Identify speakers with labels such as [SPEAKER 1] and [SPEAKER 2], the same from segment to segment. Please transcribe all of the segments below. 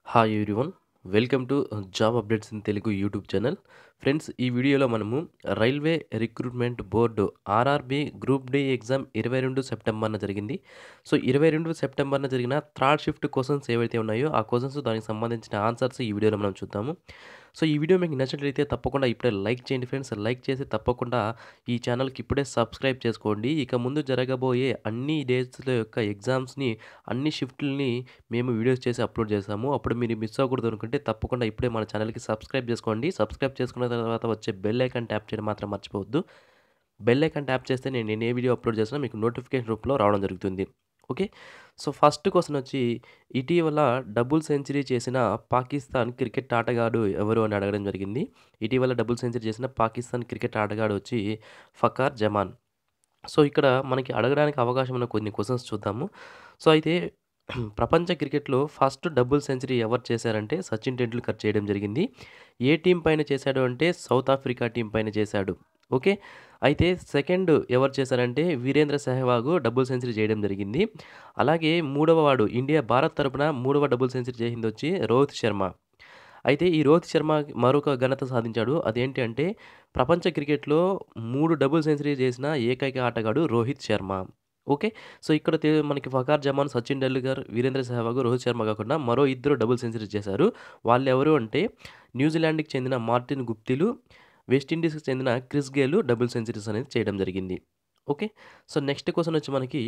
[SPEAKER 1] Hi everyone welcome to job updates in Telugu YouTube channel friends ఈ వీడియోలో మనము railway recruitment board RRB group D exam ఇరవై రెండు సెప్టెంబర్న జరిగింది సో ఇరవై రెండు సెప్టెంబర్న జరిగిన థర్డ్ షిఫ్ట్ క్వశ్చన్స్ ఏవైతే ఉన్నాయో ఆ క్వశ్చన్స్ దానికి సంబంధించిన ఆన్సర్స్ ఈ వీడియోలో మనం చూద్దాము సో ఈ వీడియో మీకు నచ్చినట్లయితే తప్పకుండా ఇప్పుడే లైక్ చేయండి ఫ్రెండ్స్ లైక్ చేసి తప్పకుండా ఈ ఛానల్కి ఇప్పుడే సబ్స్క్రైబ్ చేసుకోండి ఇక ముందు జరగబోయే అన్ని డేస్ల యొక్క ఎగ్జామ్స్ని అన్ని షిఫ్ట్లని మేము వీడియోస్ చేసి అప్లోడ్ చేస్తాము అప్పుడు మీరు మిస్ అవ్వకూడదు అనుకుంటే తప్పకుండా ఇప్పుడే మన ఛానల్కి సబ్స్క్రైబ్ చేసుకోండి సబ్స్క్రైబ్ చేసుకున్న తర్వాత వచ్చే బెల్ ఐకాన్ ట్యాప్ చేయడం మాత్రం మర్చిపోవద్దు బెల్ ఐకాన్ ట్యాప్ చేస్తే నేను నేను ఏ వీడియో అప్లోడ్ చేసినా మీకు నోటిఫికేషన్ రూపంలో రావడం జరుగుతుంది ఓకే సో ఫస్ట్ క్వశ్చన్ వచ్చి ఇటీవల డబుల్ సెంచరీ చేసిన పాకిస్తాన్ క్రికెట్ ఆటగాడు ఎవరు అని అడగడం జరిగింది ఇటీవల డబుల్ సెంచరీ చేసిన పాకిస్తాన్ క్రికెట్ ఆటగాడు వచ్చి ఫకార్ జమాన్ సో ఇక్కడ మనకి అడగడానికి అవకాశం ఉన్న కొన్ని క్వశ్చన్స్ చూద్దాము సో అయితే ప్రపంచ క్రికెట్లో ఫస్ట్ డబుల్ సెంచరీ ఎవరు చేశారంటే సచిన్ టెండూల్కర్ చేయడం జరిగింది ఏ టీం పైన చేశాడు అంటే సౌత్ ఆఫ్రికా టీం పైన చేశాడు ఓకే అయితే సెకండ్ ఎవరు చేశారంటే వీరేంద్ర సెహవాగు డబుల్ సెంచరీ చేయడం జరిగింది అలాగే మూడవ వాడు ఇండియా భారత్ తరపున మూడవ డబుల్ సెంచరీ చేసింది వచ్చి రోహిత్ శర్మ అయితే ఈ రోహిత్ శర్మ మరొక ఘనత సాధించాడు అదేంటి అంటే ప్రపంచ క్రికెట్లో మూడు డబుల్ సెంచరీ చేసిన ఏకైక ఆటగాడు రోహిత్ శర్మ ఓకే సో ఇక్కడ తె- మనకి ఫకార్ జమాన్ సచిన్ టెండూల్కర్ వీరేంద్ర సెహవాగ్ రోహిత్ శర్మ కాకుండా మరో ఇద్దరు డబుల్ సెంచరీ చేశారు వాళ్ళు ఎవరు అంటే న్యూజిలాండ్కి చెందిన మార్టిన్ గుప్తిలు వెస్టిండీస్కి చెందిన క్రిస్ గేలు డబుల్ సెంచరీస్ అనేది చేయడం జరిగింది ఓకే సో నెక్స్ట్ క్వశ్చన్ వచ్చి మనకి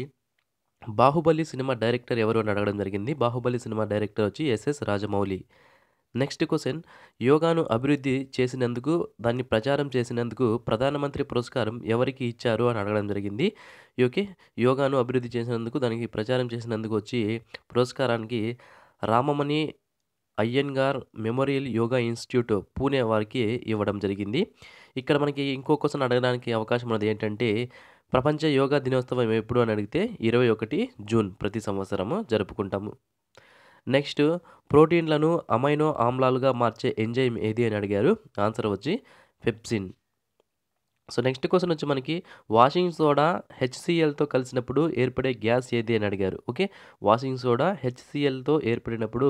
[SPEAKER 1] బాహుబలి సినిమా డైరెక్టర్ ఎవరు అని అడగడం జరిగింది బాహుబలి సినిమా డైరెక్టర్ వచ్చి ఎస్ఎస్ రాజమౌళి నెక్స్ట్ క్వశ్చన్ యోగాను అభివృద్ధి చేసినందుకు దాన్ని ప్రచారం చేసినందుకు ప్రధానమంత్రి పురస్కారం ఎవరికి ఇచ్చారు అని అడగడం జరిగింది ఓకే యోగాను అభివృద్ధి చేసినందుకు దానికి ప్రచారం చేసినందుకు వచ్చి పురస్కారానికి రామమణి అయ్యన్గార్ మెమోరియల్ యోగా ఇన్స్టిట్యూట్ పూణే వారికి ఇవ్వడం జరిగింది ఇక్కడ మనకి ఇంకో క్వశ్చన్ అడగడానికి అవకాశం ఉన్నది ఏంటంటే ప్రపంచ యోగా దినోత్సవం ఎప్పుడు అని అడిగితే ఇరవై ఒకటి జూన్ ప్రతి సంవత్సరము జరుపుకుంటాము నెక్స్ట్ ప్రోటీన్లను అమైనో ఆమ్లాలుగా మార్చే ఎంజైమ్ ఏది అని అడిగారు ఆన్సర్ వచ్చి పెప్సిన్ సో నెక్స్ట్ క్వశ్చన్ వచ్చి మనకి వాషింగ్ సోడా హెచ్సిఎల్తో కలిసినప్పుడు ఏర్పడే గ్యాస్ ఏది అని అడిగారు ఓకే వాషింగ్ సోడా హెచ్సిఎల్తో ఏర్పడినప్పుడు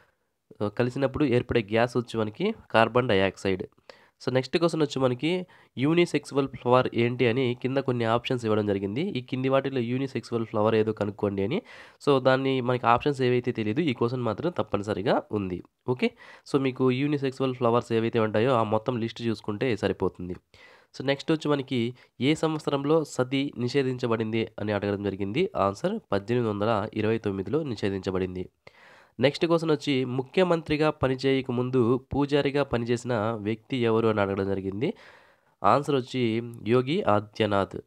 [SPEAKER 1] ఆ, కలిసినప్పుడు ఏర్పడే గ్యాస్ వచ్చి మనకి carbon dioxide so next question వచ్చి మనకి యూనిసెక్సువల్ ఫ్లవర్ ఏంటి అని కింద కొన్ని ఆప్షన్స్ ఇవ్వడం జరిగింది ఈ కింది వాటిలో యూనిసెక్సువల్ ఫ్లవర్ ఏదో కనుక్కోండి అని సో దాన్ని మనకి ఆప్షన్స్ ఏవైతే తెలియదు ఈ క్వశ్చన్ మాత్రం తప్పనిసరిగా ఉంది ఓకే సో మీకు యూనిసెక్సువల్ ఫ్లవర్స్ ఏవైతే ఉంటాయో ఆ మొత్తం లిస్ట్ చూసుకుంటే సరిపోతుంది సో నెక్స్ట్ వచ్చి మనకి ఏ సంవత్సరంలో సతి నిషేధించబడింది అని అడగడం జరిగింది ఆన్సర్ పద్దెనిమిది వందల ఇరవై తొమ్మిదిలో నిషేధించబడింది నెక్స్ట్ క్వశ్చన్ వచ్చి ముఖ్యమంత్రిగా పనిచేయక ముందు పూజారిగా పనిచేసిన వ్యక్తి ఎవరు అని అడగడం జరిగింది ఆన్సర్ వచ్చి యోగి ఆదిత్యనాథ్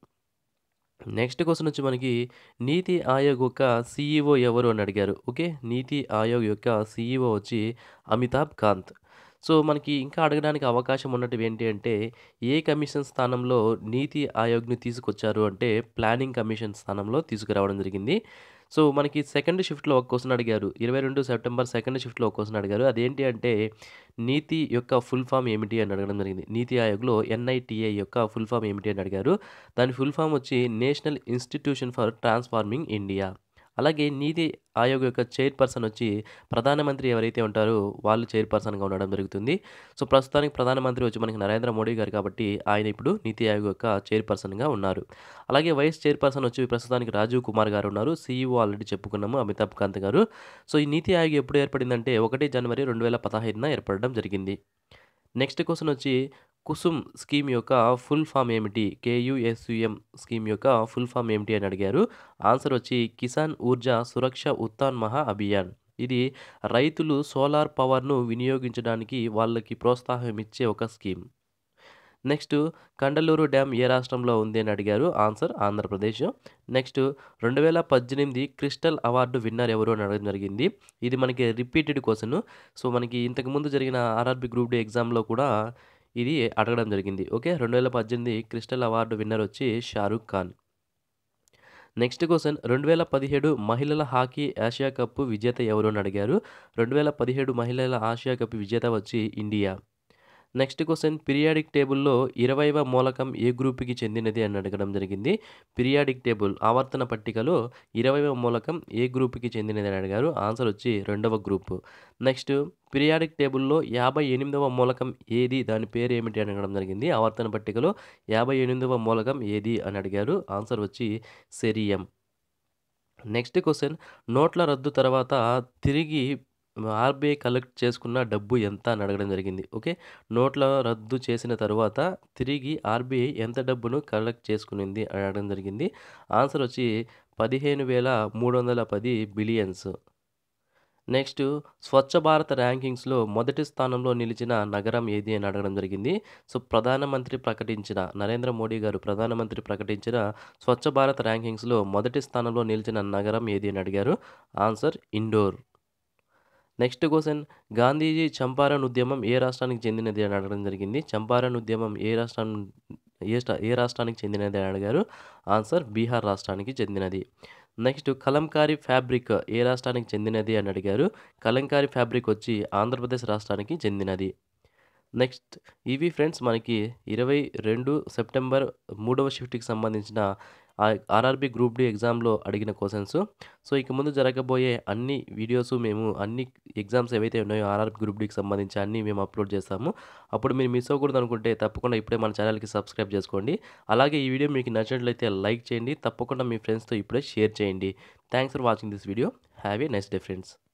[SPEAKER 1] నెక్స్ట్ క్వశ్చన్ వచ్చి మనకి నీతి ఆయోగ్ యొక్క సీఈఓ ఎవరు అని అడిగారు ఓకే నీతి ఆయోగ్ యొక్క సీఈఓ వచ్చి అమితాబ్ కాంత్ సో మనకి ఇంకా అడగడానికి అవకాశం ఉన్నట్టు ఏంటి అంటే ఏ కమిషన్ స్థానంలో నీతి ఆయోగ్ని తీసుకొచ్చారు అంటే ప్లానింగ్ కమిషన్ స్థానంలో తీసుకురావడం జరిగింది సో మనకి సెకండ్ షిఫ్ట్లో ఒక క్వశ్చన్ అడిగారు ఇరవై రెండు సెప్టెంబర్ సెకండ్ షిఫ్ట్లో ఒక క్వశ్చన్ అడిగారు అదేంటి అంటే నీతి యొక్క ఫుల్ ఫామ్ ఏమిటి అని అడగడం జరిగింది నీతి ఆయోగ్లో ఎన్ఐటిఐ యొక్క ఫుల్ ఫామ్ ఏమిటి అని అడిగారు దాని ఫుల్ ఫామ్ వచ్చి national institution for transforming India అలాగే నీతి ఆయోగ్ యొక్క చైర్పర్సన్ వచ్చి ప్రధానమంత్రి ఎవరైతే ఉంటారో వాళ్ళు చైర్పర్సన్గా ఉండడం జరుగుతుంది సో ప్రస్తుతానికి ప్రధానమంత్రి వచ్చి మనకి నరేంద్ర మోడీ గారు కాబట్టి ఆయన ఇప్పుడు నీతి ఆయోగ్ యొక్క చైర్పర్సన్గా ఉన్నారు అలాగే వైస్ చైర్పర్సన్ వచ్చి ప్రస్తుతానికి రాజీవ్ కుమార్ గారు ఉన్నారు సీఈఓ ఆల్రెడీ చెప్పుకున్నాము అమితాబ్ కాంత్ గారు సో ఈ నీతి ఆయోగ్ ఎప్పుడు ఏర్పడిందంటే ఒకటి జనవరి రెండు వేల పదహైదున ఏర్పడడం జరిగింది నెక్స్ట్ క్వశ్చన్ వచ్చి కుసుమ్ స్కీమ్ యొక్క ఫుల్ ఫామ్ ఏమిటి కేయుఎస్యుఎం స్కీమ్ యొక్క ఫుల్ ఫామ్ ఏమిటి అని అడిగారు ఆన్సర్ వచ్చి కిసాన్ ఊర్జా సురక్ష ఉత్తాన్ మహా అభియాన్ ఇది రైతులు సోలార్ పవర్ను వినియోగించడానికి వాళ్ళకి ప్రోత్సాహం ఇచ్చే ఒక స్కీమ్ నెక్స్ట్ కండలూరు డ్యామ్ ఏ రాష్ట్రంలో ఉంది అని అడిగారు ఆన్సర్ ఆంధ్రప్రదేశ్ నెక్స్ట్ రెండు వేల పద్దెనిమిది క్రిస్టల్ అవార్డు విన్నర్ ఎవరు అని అడగడం జరిగింది ఇది మనకి రిపీటెడ్ క్వశ్చన్ సో మనకి ఇంతకుముందు జరిగిన ఆర్ఆర్బి గ్రూప్ డి ఎగ్జామ్లో కూడా ఇది అడగడం జరిగింది ఓకే రెండు వేల పద్దెనిమిది క్రిస్టల్ అవార్డు విన్నర్ వచ్చి షారూక్ ఖాన్ నెక్స్ట్ క్వశ్చన్ రెండు వేల పదిహేడు మహిళల హాకీ ఆసియా కప్ విజేత ఎవరు అని అడిగారు రెండు వేల పదిహేడు మహిళల ఆసియా కప్ విజేత వచ్చి ఇండియా నెక్స్ట్ క్వశ్చన్ పీరియాడిక్ టేబుల్‌లో 20వ మూలకం ఏ గ్రూప్‌కి చెందినది అని అడగడం జరిగింది. పీరియాడిక్ టేబుల్ ఆవర్తన పట్టికలో 20వ మూలకం ఏ గ్రూప్‌కి చెందినది అని అడిగారు. ఆన్సర్ వచ్చి రెండవ గ్రూపు. నెక్స్ట్ పీరియాడిక్ టేబుల్‌లో 58వ మూలకం ఏది? దాని పేరు ఏమిటి? అని అడగడం జరిగింది. ఆవర్తన పట్టికలో 58వ మూలకం ఏది? అని అడిగారు. ఆన్సర్ వచ్చి సెరియం. నెక్స్ట్ క్వశ్చన్ నోట్ల రద్దు తర్వాత తిరిగి ఆర్‌బీఐ కలెక్ట్ చేసుకున్న డబ్బు ఎంత? అని అడగడం జరిగింది. ఓకే. నోట్ల రద్దు చేసిన తరువాత తిరిగి ఆర్‌బీఐ ఎంత డబ్బును కలెక్ట్ చేసుకునింది అని అడగడం జరిగింది. ఆన్సర్ వచ్చి 15,310 బిలియన్స్. నెక్స్ట్ స్వచ్ఛ భారత్ ర్యాంకింగ్స్‌లో మొదటి స్థానంలో నిలిచిన నగరం ఏది? అని అడగడం జరిగింది. సో, ప్రధానమంత్రి ప్రకటించిన నరేంద్ర మోడీ గారు ప్రధానమంత్రి ప్రకటించిన స్వచ్ఛ భారత్ ర్యాంకింగ్స్‌లో మొదటి స్థానంలో నిలిచిన నగరం ఏది? అని అడిగారు. Answer Indore. Next question Gandhiji Champaran ఉద్యమం ఏ రాష్ట్రానికి చెందినది? అని అడగడం జరిగింది. చంపారణ్ ఉద్యమం ఏ రాష్ట్రం ఏ స్టా ఏ రాష్ట్రానికి చెందినది? అని అడిగారు. ఆన్సర్ బీహార్ రాష్ట్రానికి చెందినది. నెక్స్ట్ కలంకారీ ఫ్యాబ్రిక్ ఏ రాష్ట్రానికి చెందినది? అని అడిగారు. కలంకారీ ఫ్యాబ్రిక్ వచ్చి ఆంధ్రప్రదేశ్ రాష్ట్రానికి చెందినది. నెక్స్ట్ ఇవి ఫ్రెండ్స్ మనకి 22 సెప్టెంబర్ మూడవ షిఫ్ట్‌కి సంబంధించిన ఆహ్, ఆర్ఆర్‌బీ గ్రూప్ డి ఎగ్జామ్‌లో అడిగిన క్వెషన్స్. సో, ఇక ముందు జరగబోయే అన్ని వీడియోస్ మేము అన్ని ఎగ్జామ్స్ ఏవైతే ఉన్నాయో ఆర్ఆర్‌బీ గ్రూప్ డికి సంబంధించి అన్నీ మేము అప్లోడ్ చేస్తాము. అప్పుడు మీరు మిస్ అవ్వకూడదు అనుకుంటే తప్పకుండా ఇప్పుడే మన ఛానల్‌కి సబ్స్క్రైబ్ చేసుకోండి. అలాగే ఈ వీడియో మీకు నచ్చినట్లయితే లైక్ చేయండి. తప్పకుండా మీ ఫ్రెండ్స్‌తో ఇప్పుడే షేర్ చేయండి. Thanks for watching this video. Have a nice day friends.